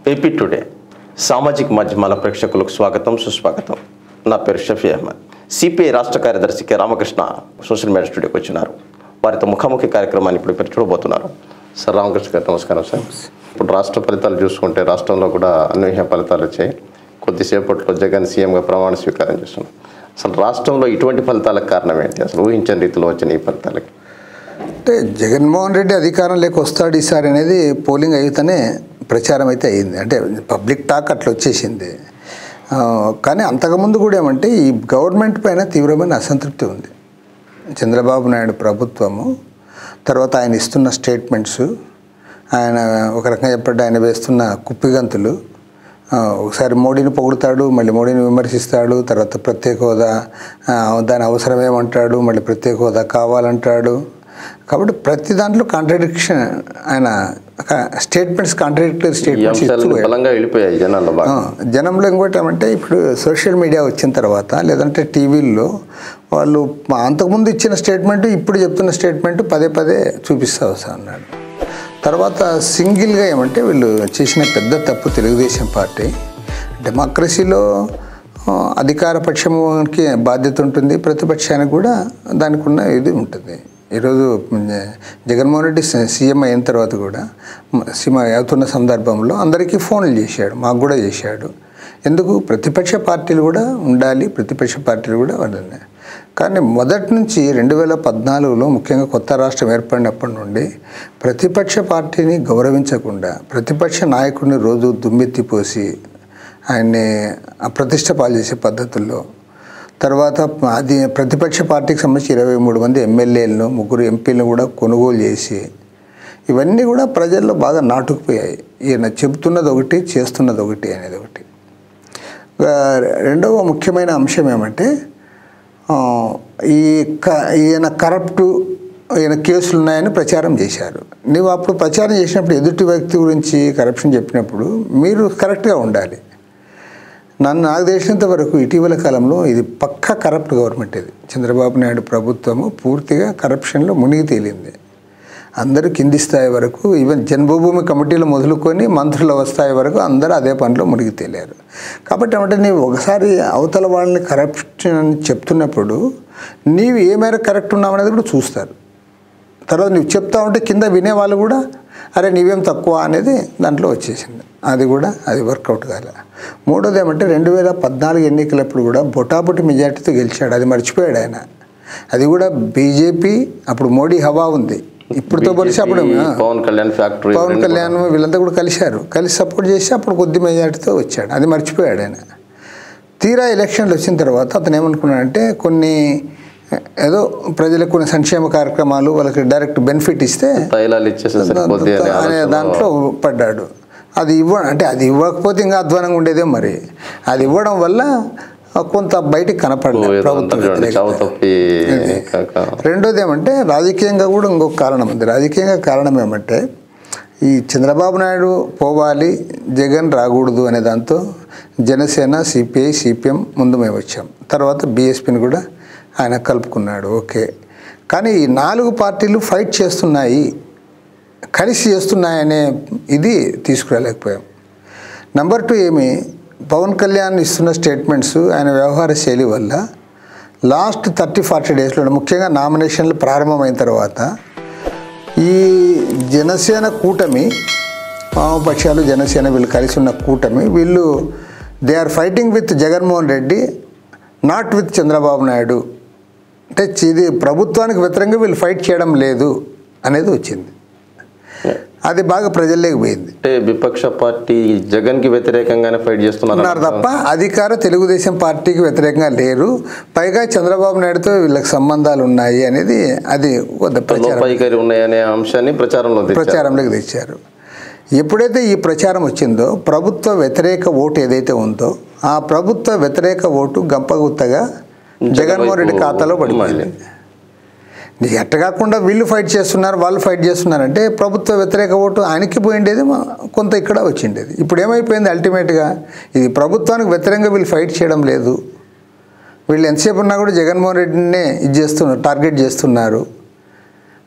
AP today సామాజిక మాధ్యమాల ప్రేక్షకులకు స్వాగతం సుస్వాగతం నా పేరు షఫీ అహ్మద్ సిపిఐ రాష్ట్ర కార్యదర్శి కె రామకృష్ణ సోషల్ మీడియా స్టూడియోకి వచ్చినారు వారితో ముఖాముఖి కార్యక్రమాన్ని ఇప్పుడు మీరు చూడబోతున్నారు సార్ రామకృష్ణ గారు నమస్కారం సార్ ఇప్పుడు రాష్ట్ర ఫలితాలు చూసుకుంటే రాష్ట్రంలో కూడా అనూహ్య ఫలితాలు వచ్చాయి కొద్దిసేపట్లో జగన్ సీఎంగా ప్రమాణ స్వీకారం చేస్తున్నారు అసలు రాష్ట్రంలో ఇటువంటి ఫలితాలకు కారణం ఏంటి అసలు ఊహించని రీతిలో వచ్చిన ఈ ఫలితాలకి అంటే జగన్మోహన్ రెడ్డి అధికారం లేక వస్తాడు ఈసారి అనేది పోలింగ్ అయితేనే ప్రచారం అయితే అయింది అంటే పబ్లిక్ టాక్ అట్లా వచ్చేసింది ఆ, కానీ అంతకుముందు కూడా ఏమంటే ఈ గవర్నమెంట్ పైన తీవ్రమైన అసంతృప్తి ఉంది చంద్రబాబు నాయుడు ప్రభుత్వము తర్వాత ఆయన ఇస్తున్న స్టేట్మెంట్స్ ఆయన ఒక రకంగా చెప్పండి ఆయన వేస్తున్న కుప్పిగంతులు ఆ, ఒకసారి మోడీని పొగుడుతాడు మళ్ళీ మోడీని విమర్శిస్తాడు తర్వాత ప్రత్యేక హోదా ఆ, దాని అవసరం ఏమంటాడు మళ్ళీ ప్రత్యేక హోదా కావాలంటాడు కాబట్టి ప్రతి దాంట్లో కాంట్రడిక్షన్ ఆయన స్టేట్మెంట్స్ కాంట్రడిక్టరీ ఈ స్టేట్మెంట్స్ అంశాలు ఇస్తూ బలంగా వెళ్ళిపోయాయి జనాల్లో బాగా ఆ, జనంలో ఇంకోటి ఏమంటే ఇప్పుడు సోషల్ మీడియా వచ్చిన తర్వాత లేదంటే టీవీల్లో వాళ్ళు మా అంతకుముందు ఇచ్చిన స్టేట్మెంట్ ఇప్పుడు చెప్తున్న స్టేట్మెంట్ పదే పదే చూపిస్తా వస్తా అన్నాడు తర్వాత సింగిల్గా ఏమంటే వీళ్ళు చేసిన పెద్ద తప్పు తెలుగుదేశం పార్టీ డెమోక్రసీలో ఆ, అధికార పక్షముకి బాధ్యత ఉంటుంది ప్రతిపక్షానికి కూడా దానికి ఉన్న ఇది ఉంటుంది ఈరోజు మ్, జగన్మోహన్ రెడ్డి సీ- సీఎం అయిన తర్వాత కూడా మ- సీఎం అవుతున్న సందర్భంలో అందరికీ ఫోన్లు చేశాడు మాకు కూడా చేశాడు ఎందుకు ప్రతిపక్ష పార్టీలు కూడా ఉండాలి ప్రతిపక్ష పార్టీలు కూడా ఉండాలి కానీ మొదటి నుంచి రెండు వేల పద్నాలుగులో ముఖ్యంగా కొత్త రాష్ట్రం ఏర్పడినప్పటి నుండి ప్రతిపక్ష పార్టీని గౌరవించకుండా ప్రతిపక్ష నాయకుడిని రోజు దుమ్మెత్తిపోసి ఆయన్ని అప్రతిష్ట పాలు చేసే పద్ధతుల్లో తర్వాత అది ప్రతిపక్ష పార్టీకి సంబంధించి ఇరవై మూడు మంది ఎమ్మెల్యేలను ముగ్గురు ఎంపీలను కూడా కొనుగోలు చేసి ఇవన్నీ కూడా ప్రజల్లో బాగా నాటుకుపోయాయి ఈయన చెబుతున్నది ఒకటి చేస్తున్నది ఒకటి అనేది ఒకటి ఆ, రెండవ ముఖ్యమైన అంశం ఏమంటే ఆ, ఈ క ఈయన కరప్టు ఈయన కేసులు ఉన్నాయని ప్రచారం చేశారు నీవు అప్పుడు ప్రచారం చేసినప్పుడు ఎదుటి వ్యక్తి గురించి కరప్షన్ చెప్పినప్పుడు మీరు కరెక్ట్గా ఉండాలి నన్ను నాకు తెలిసినంత వరకు ఇటీవల కాలంలో ఇది పక్కా కరప్ట్ గవర్నమెంట్ ఇది చంద్రబాబు నాయుడు ప్రభుత్వము పూర్తిగా కరప్షన్లో మునిగి తేలింది అందరూ కింది స్థాయి వరకు ఈవెన్ జన్మభూమి కమిటీలు మొదలుకొని మంత్రుల స్థాయి వరకు అందరూ అదే పనిలో మునిగి తేలారు కాబట్టి ఏమంటే నీవు ఒకసారి అవతల వాళ్ళని కరప్షన్ అని చెప్తున్నప్పుడు నీవు ఏ మేర కరెక్ట్ ఉన్నావు అనేది కూడా చూస్తారు తర్వాత నువ్వు చెప్తా ఉంటే కింద వినేవాళ్ళు కూడా అరే నీవేం తక్కువ అనేది దాంట్లో వచ్చేసింది అది కూడా అది వర్కౌట్ కాలే మూడోది ఏమంటే రెండు వేల పద్నాలుగు ఎన్నికలప్పుడు కూడా బొటాబొటి మెజార్టీతో గెలిచాడు అది మర్చిపోయాడు ఆయన అది కూడా బీజేపీ అప్పుడు మోడీ హవా ఉంది ఇప్పుడుతో పోలిసి అప్పుడు ఆ, పవన్ కళ్యాణ్ ఫ్యాక్టరీ పవన్ కళ్యాణ్ వీళ్ళంతా కూడా కలిశారు కలిసి సపోర్ట్ చేసి అప్పుడు కొద్ది మెజార్టీతో వచ్చాడు అది మర్చిపోయాడు ఆయన తీరా ఎలక్షన్లు వచ్చిన తర్వాత అతను ఏమనుకున్నాడంటే కొన్ని ఏదో ప్రజలకు కొన్ని సంక్షేమ కార్యక్రమాలు వాళ్ళకి డైరెక్ట్ బెనిఫిట్ ఇస్తే తైలాలు ఇచ్చేస్తే సరిపోద్ది అనే అనే ఆలోచనలో దాంట్లో పడ్డాడు అది ఇవ్వ అంటే అది ఇవ్వకపోతే ఇంకా అధ్వానంగా ఉండేదే మరి అది ఇవ్వడం వల్ల కొంత బయటికి కనపడలేదు ఏదో ప్రభుత్వ అంటారు చూడండి, వ్యతిరేకత. చావు తప్పి కాక రెండోది ఏమంటే రాజకీయంగా కూడా ఇంకొక కారణం ఉంది రాజకీయంగా కారణం ఏమంటే ఈ చంద్రబాబు నాయుడు పోవాలి జగన్ రాకూడదు అనే దాంతో జనసేన సిపిఐ సిపిఎం ముందు మేము వచ్చాం తర్వాత బీఎస్పీని కూడా ఆయన కలుపుకున్నాడు ఓకే కానీ ఈ నాలుగు పార్టీలు ఫైట్ చేస్తున్నాయి కలిసి చేస్తున్నాయనే ఇది తీసుకురాలేకపోయాం నెంబర్ టూ ఏమి పవన్ కళ్యాణ్ ఇస్తున్న స్టేట్మెంట్స్ ఆయన వ్యవహార శైలి వల్ల లాస్ట్ థర్టీ ఫార్టీ డేస్లో ముఖ్యంగా నామినేషన్లు ప్రారంభమైన తర్వాత ఈ జనసేన కూటమి వామపక్షాలు జనసేన వీళ్ళు కలిసి ఉన్న కూటమి వీళ్ళు they are fighting with Jaganmohan Reddy not with Chandrababu Naidu అంటే ఇది ప్రభుత్వానికి వ్యతిరేకంగా వీళ్ళు ఫైట్ చేయడం లేదు అనేది వచ్చింది అది బాగా ప్రజల్లోకి పోయింది అంటే విపక్ష పార్టీ జగన్ కి వ్యతిరేకంగానే ఫైట్ చేస్తున్నారు ఉన్నారు తప్ప అధికార తెలుగుదేశం పార్టీకి వ్యతిరేకంగా లేరు పైగా చంద్రబాబు నాయుడుతో వీళ్ళకి సంబంధాలు ఉన్నాయి అనేది అది కొంత ప్రచారం లోపాయికారి ఉన్నాయనే అంశాన్ని ప్రచారంలో తెచ్చారు ప్రచారంలోకి తెచ్చారు ఎప్పుడైతే ఈ ప్రచారం వచ్చిందో ప్రభుత్వ వ్యతిరేక ఓటు ఏదైతే ఉందో ఆ ప్రభుత్వ వ్యతిరేక ఓటు గంపగుత్తగా జగన్మోహన్ రెడ్డి ఖాతాలో పడిపోయింది నీకు ఎట్ట కాకుండా వీళ్ళు ఫైట్ చేస్తున్నారు వాళ్ళు ఫైట్ చేస్తున్నారంటే ప్రభుత్వ వ్యతిరేక ఓటు ఆయనకి పోయిండేది మా- కొంత ఇక్కడ వచ్చిండేది ఇప్పుడు ఏమైపోయింది అల్టిమేట్గా ఇది ప్రభుత్వానికి వ్యతిరేకంగా వీళ్ళు ఫైట్ చేయడం లేదు వీళ్ళు ఎంతసేపు ఉన్నా కూడా జగన్మోహన్ రెడ్డినే ఇది చేస్తున్నారు టార్గెట్ చేస్తున్నారు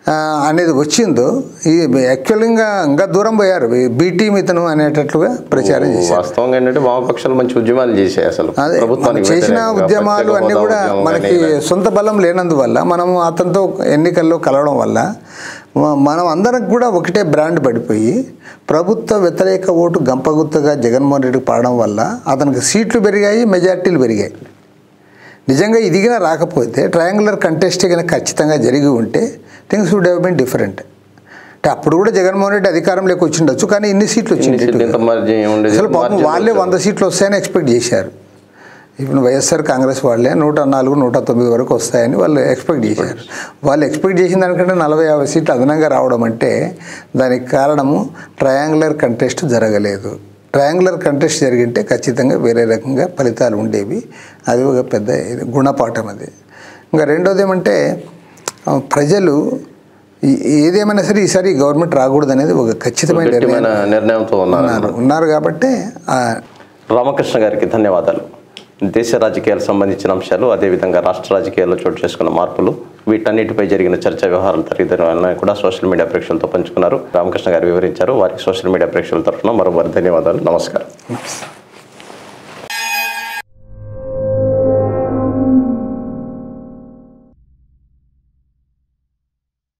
ఆ, అనేది వచ్చిందో ఈ యాక్చువల్గా ఇంకా దూరం పోయారు బీ టీం ఇతను అనేటట్లుగా ప్రచారం చేశారు వాస్తవంగా ఏంటంటే వామపక్షాలు మంచి ఉద్యమాలు చేశాయి అసలు అదే మనం ప్రభుత్వానికి చేసిన వ్యతిరేకంగా, ఉద్యమాలు ప్రత్యేక అన్నీ హోదా కూడా ఉద్యమం మనకి కానీ ఇలా. సొంత బలం లేనందువల్ల మనం అతనితో ఎన్నికల్లో కలవడం వల్ల మ- మనం అందరం కూడా ఒకటే బ్రాండ్ పడిపోయి ప్రభుత్వ వ్యతిరేక ఓటు గంపగుత్తగా జగన్మోహన్ రెడ్డికి పడడం వల్ల అతనికి సీట్లు పెరిగాయి మెజార్టీలు పెరిగాయి నిజంగా ఇదిగినా రాకపోతే ట్రయాంగులర్ కంటెస్ట్ కనుక ఖచ్చితంగా జరిగి ఉంటే things would have been different అంటే అప్పుడు కూడా జగన్మోహన్ రెడ్డి అధికారంలోకి వచ్చిండొచ్చు కానీ ఇన్ని సీట్లు ఇన్ని సీట్లు వచ్చింది ఇంత మార్జిన్ ఉండేది అసలు పాపం మార్జిన్ వాళ్ళే వచ్చేది. వంద సీట్లు వస్తాయని ఎక్స్పెక్ట్ చేశారు ఇప్పుడు వైఎస్ఆర్ కాంగ్రెస్ వాళ్ళే నూట నాలుగు నూట తొమ్మిది వరకు వస్తాయని వాళ్ళు ఎక్స్పెక్ట్ చేశారు వాళ్ళు ఎక్స్పెక్ట్ చేసిన దానికంటే నలభై యాభై సీట్లు అదనంగా రావడం అంటే దానికి కారణము ట్రయాంగులర్ కంటెస్ట్ జరగలేదు ట్రయాంగులర్ కంటెస్ట్ జరిగింటే ఖచ్చితంగా వేరే రకంగా ఫలితాలు ఉండేవి అది ఒక పెద్ద ఇది గుణపాఠం అది ఇంకా రెండోది ఏమంటే ఆ, ప్రజలు ఈ- ఏదేమైనా సరే ఈసారి గవర్నమెంట్ రాకూడదు అనేది ఒక ఖచ్చితమైన నిర్ణయం గట్టిమైన నిర్ణయంతో ఉన్నారు ఉన్నారు ఉన్నారు కాబట్టి ఆ, రామకృష్ణ గారికి ధన్యవాదాలు దేశ రాజకీయాలకు సంబంధించిన అంశాలు అదేవిధంగా రాష్ట్ర రాజకీయాల్లో చోటు చేసుకున్న మార్పులు వీటన్నిటిపై జరిగిన చర్చ వ్యవహారాలు తదితరాలను కూడా సోషల్ మీడియా ప్రేక్షకులతో పంచుకున్నారు రామకృష్ణ గారు వివరించారు వారికి సోషల్ మీడియా ప్రేక్షకుల తరఫున మరోవారి ధన్యవాదాలు నమస్కారం నమస్తే